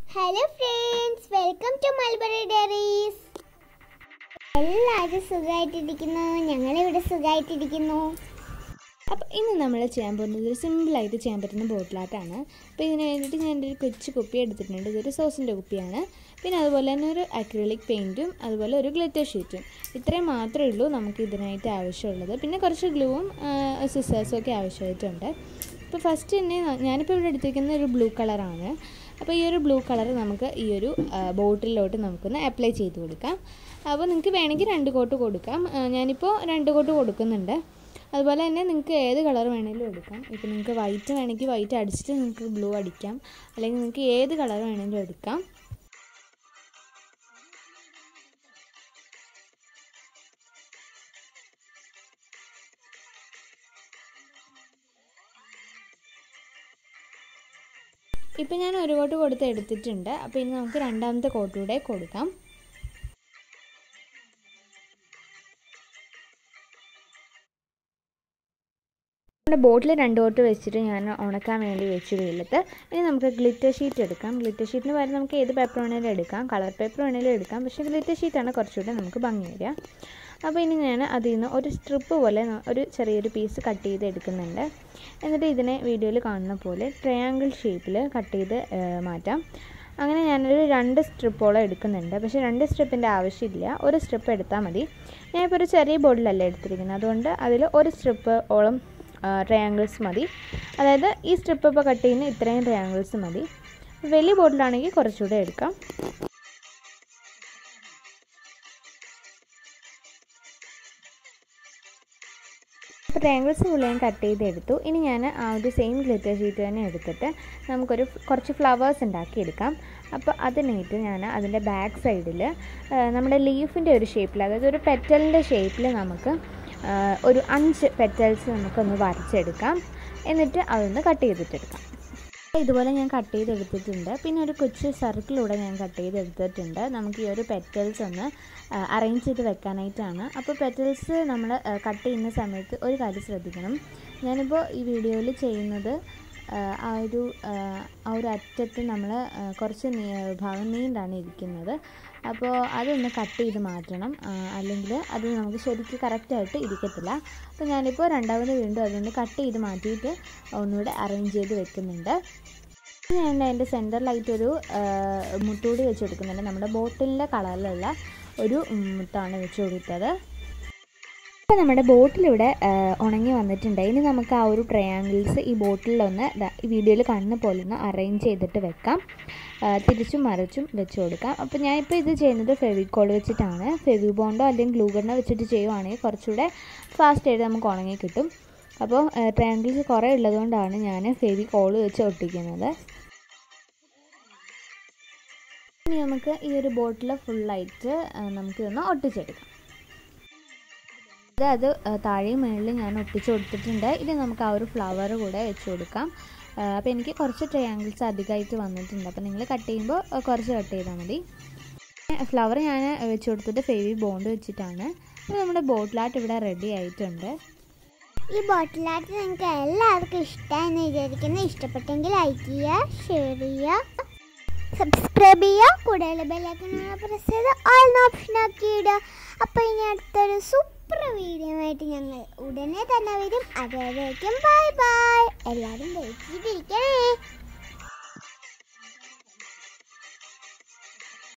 hello friends welcome to Mulberry Diaries എല്ലാവരും സുഖമായിട്ടിരിക്കുന്നു ഞങ്ങളിവിടെ സുഖമായിട്ടിരിക്കുന്നു അപ്പോൾ ഇന്ന് നമ്മൾ ചെയ്യാൻ പോകുന്നത് ഒരു സിമ്പിളായിട്ട് ചെയ്യാൻ പറ്റുന്ന ബോട്ടിലാട്ടാണ് അപ്പോൾ ഇതിന് വേണ്ടിയിട്ട് ഞാൻ ഒരു കൊച്ചു കുപ്പി എടുത്തിട്ടുണ്ട് ഇതൊരു സോസിൻ്റെ കുപ്പിയാണ് പിന്നെ അതുപോലെ തന്നെ ഒരു അക്രിലിക് പെയിൻറ്റും അതുപോലെ ഒരു ഗ്ലിറ്റർ ഷീറ്റും ഇത്രയും മാത്രമേ ഉള്ളൂ നമുക്ക് ഇതിനായിട്ട് ആവശ്യമുള്ളത് പിന്നെ കുറച്ച് ഗ്ലൂവും സിസേഴ്സും ഒക്കെ ആവശ്യമായിട്ടുണ്ട് അപ്പോൾ ഫസ്റ്റ് തന്നെ ഞാനിപ്പോൾ ഇവിടെ എടുത്തിരിക്കുന്നത് ഒരു ബ്ലൂ കളറാണ് അപ്പോൾ ഈ ഒരു ബ്ലൂ കളർ നമുക്ക് ഈ ഒരു ബോട്ടിലോട്ട് നമുക്കൊന്ന് അപ്ലൈ ചെയ്ത് കൊടുക്കാം അപ്പോൾ നിങ്ങൾക്ക് വേണമെങ്കിൽ രണ്ട് കോട്ട് കൊടുക്കാം ആ, ഞാനിപ്പോൾ രണ്ട് കോട്ട് കൊടുക്കുന്നുണ്ട് അതുപോലെ തന്നെ നിങ്ങൾക്ക് ഏത് കളർ വേണമെങ്കിലും എടുക്കാം ഇപ്പോൾ നിങ്ങൾക്ക് വൈറ്റ് വേണമെങ്കിൽ വൈറ്റ് അടിച്ചിട്ട് നിങ്ങൾക്ക് ബ്ലൂ അടിക്കാം അല്ലെങ്കിൽ നിങ്ങൾക്ക് ഏത് കളർ വേണമെങ്കിലും എടുക്കാം ഇപ്പം ഞാൻ ഒരു കോട്ട് കൊടുത്ത് എടുത്തിട്ടുണ്ട് അപ്പോൾ ഇനി നമുക്ക് രണ്ടാമത്തെ കോട്ട് കൂടെ കൊടുക്കാം നമ്മുടെ ബോട്ടിൽ രണ്ട് കോട്ട് വെച്ചിട്ട് ഞാൻ ഉണക്കാൻ വേണ്ടി വെച്ചു വെയിലത്ത് ഇനി നമുക്ക് ഗ്ലിറ്റർ ഷീറ്റ് എടുക്കാം ഗ്ലിറ്റർ ഷീറ്റിന് പകരം നമുക്ക് ഏത് പേപ്പർ വേണമെങ്കിലും എടുക്കാം കളർ പേപ്പർ വേണമെങ്കിലും എടുക്കാം പക്ഷേ ഗ്ലിറ്റർ ഷീറ്റാണ് കുറച്ചുകൂടെ നമുക്ക് ഭംഗി വരിക അപ്പോൾ ഇനി ഞാൻ അതിൽ നിന്ന് ഒരു സ്ട്രിപ്പ് പോലെ ന- ഒരു ചെറിയൊരു പീസ് കട്ട് ചെയ്ത് എടുക്കുന്നുണ്ട് എന്നിട്ട് ഇതിനെ വീഡിയോയിൽ കാണുന്ന പോലെ ട്രയാങ്കിൾ ഷേപ്പിൽ കട്ട് ചെയ്ത് ഏഹ്, മാറ്റാം അങ്ങനെ ഞാനൊരു രണ്ട് സ്ട്രിപ്പോളം എടുക്കുന്നുണ്ട് പക്ഷേ രണ്ട് സ്ട്രിപ്പിൻ്റെ ആവശ്യമില്ല ഒരു സ്ട്രിപ്പ് എടുത്താൽ മതി ഞാനിപ്പോൾ ഒരു ചെറിയ ബോർഡിലല്ല എടുത്തിരിക്കുന്നത് അതുകൊണ്ട് അതിൽ ഒരു സ്ട്രിപ്പ് ഓളം ട്രയാങ്കിൾസ് മതി അതായത് ഈ സ്ട്രിപ്പ് ഇപ്പോൾ കട്ട് ചെയ്യുന്ന ഇത്രയും ട്രയാങ്കിൾസ് മതി വലിയ ബോട്ടിലാണെങ്കിൽ കുറച്ചുകൂടെ എടുക്കാം അപ്പോൾ ട്രയാങ്കിൾസ് ഫുള്ളയും കട്ട് ചെയ്തെടുത്തു ഇനി ഞാൻ ആ ഒരു സെയിം ഗ്ലിറ്റർ ഷീറ്റ് തന്നെ എടുത്തിട്ട് നമുക്കൊരു ഫ്- കുറച്ച് ഫ്ലവേഴ്സ് ഉണ്ടാക്കിയെടുക്കാം അപ്പോൾ അതിനായിട്ട് ഞാൻ അതിൻ്റെ ബാക്ക് സൈഡിൽ നമ്മുടെ ലീഫിൻ്റെ ഒരു ഷേപ്പിൽ അതായത് ഒരു പെറ്റലിൻ്റെ ഷേപ്പിൽ നമുക്ക് ആ, ഒരു അഞ്ച് പെറ്റൽസ് നമുക്കൊന്ന് വരച്ചെടുക്കാം എന്നിട്ട് അതൊന്ന് കട്ട് ചെയ്തിട്ടെടുക്കാം ഇതുപോലെ ഞാൻ കട്ട് ചെയ്തെടുത്തിട്ടുണ്ട് പിന്നെ ഒരു കൊച്ചു സർക്കിളൂടെ ഞാൻ കട്ട് ചെയ്തെടുത്തിട്ടുണ്ട് നമുക്ക് ഈ ഒരു പെറ്റൽസ് ഒന്ന് അറേഞ്ച് ചെയ്ത് വെക്കാനായിട്ടാണ് അപ്പോൾ പെറ്റൽസ് നമ്മൾ കട്ട് ചെയ്യുന്ന സമയത്ത് ഒരു കാര്യം ശ്രദ്ധിക്കണം ഞാനിപ്പോൾ ഈ വീഡിയോയിൽ ചെയ്യുന്നത് ആ, ആ ഒരു ആ, ആ ഒരു അറ്റത്ത് നമ്മൾ കുറച്ച് നീ ഭാഗം നീണ്ടാണ് ഇരിക്കുന്നത് അപ്പോൾ അതൊന്ന് കട്ട് ചെയ്ത് മാറ്റണം അല്ലെങ്കിൽ അത് നമുക്ക് ശരിക്കും കറക്റ്റായിട്ട് ഇരിക്കത്തില്ല അപ്പോൾ ഞാനിപ്പോൾ രണ്ടാമത് വീണ്ടും അതൊന്ന് കട്ട് ചെയ്ത് മാറ്റിയിട്ട് ഒന്നുകൂടെ അറേഞ്ച് ചെയ്ത് വെക്കുന്നുണ്ട് ഞാൻ അതിൻ്റെ സെൻറ്ററിലായിട്ട് ഒരു മുട്ടൂടി വെച്ച് കൊടുക്കുന്നുണ്ട് നമ്മുടെ ബോട്ടിലിൻ്റെ കളറിലുള്ള ഒരു ഉം, മുത്താണ് വെച്ച് കൊടുത്തത് അപ്പോൾ നമ്മുടെ ബോട്ടിലിവിടെ ഉണങ്ങി വന്നിട്ടുണ്ട് ഇനി നമുക്ക് ആ ഒരു ട്രയാങ്കിൾസ് ഈ ബോട്ടിലൊന്ന് ദാ ഈ വീഡിയോയിൽ കാണുന്ന പോലെ ഒന്ന് അറേഞ്ച് ചെയ്തിട്ട് വെക്കാം ആ, തിരിച്ചും മറിച്ചും വെച്ച് കൊടുക്കാം അപ്പോൾ ഞാനിപ്പോൾ ഇത് ചെയ്യുന്നത് ഫെവിക്കോൾ വെച്ചിട്ടാണ് ഫെവി ബോണ്ടോ അല്ലെങ്കിൽ ഗ്ലൂഗണ്ണോ വെച്ചിട്ട് ചെയ്യുവാണെങ്കിൽ കുറച്ചുകൂടെ ഫാസ്റ്റ് ആയിട്ട് നമുക്ക് ഉണങ്ങി കിട്ടും അപ്പോൾ ട്രയാങ്കിൾസ് കുറേ ഉള്ളതുകൊണ്ടാണ് ഞാൻ ഫെവിക്കോൾ വെച്ച് ഒട്ടിക്കുന്നത് ഇനി നമുക്ക് ഈ ഒരു ബോട്ടിൽ ഫുള്ളായിട്ട് നമുക്ക് ഇതൊന്ന് ഒട്ടിച്ചെടുക്കാം ഇത് അത് ആ, താഴെയും മുകളിൽ ഞാൻ ഒട്ടിച്ച് കൊടുത്തിട്ടുണ്ട് ഇനി നമുക്ക് ആ ഒരു ഫ്ലവർ കൂടെ വെച്ച് കൊടുക്കാം അപ്പോൾ എനിക്ക് കുറച്ച് ട്രയാങ്കിൾസ് അധികമായിട്ട് വന്നിട്ടുണ്ട് അപ്പോൾ നിങ്ങൾ കട്ട് ചെയ്യുമ്പോൾ ആ, കുറച്ച് കട്ട് ചെയ്താൽ മതി ഫ്ലവർ ഞാൻ വെച്ച് കൊടുത്തത് ഫേവി ബോണ്ട് വെച്ചിട്ടാണ് അപ്പോൾ നമ്മുടെ ബോട്ടിലാട്ട് ഇവിടെ റെഡി ആയിട്ടുണ്ട് ഈ ബോട്ടിലായിട്ട് നിങ്ങൾക്ക് എല്ലാവർക്കും ഇഷ്ടമായെന്ന് വിചാരിക്കുന്നു ഇഷ്ടപ്പെട്ടെങ്കിൽ ലൈക്ക് ചെയ്യുക ഷെയർ ചെയ്യുക സബ്സ്ക്രൈബ് ചെയ്യുക കൂടുതൽ ബെല്ലൈക്കനുള്ള പ്രസ് ചെയ്ത് ഓൾ ഓപ്ഷൻ ആക്കി ഇടുക അപ്പോൾ ഇനി അടുത്തൊരു സൂപ്പർ വീഡിയോ ആയിട്ട് ഞങ്ങൾ ഉടനെ തന്നെ വരും അതുവരേക്കും ബൈ ബൈ എല്ലാവരും വെയിറ്റ് ചെയ്തിരിക്കണേ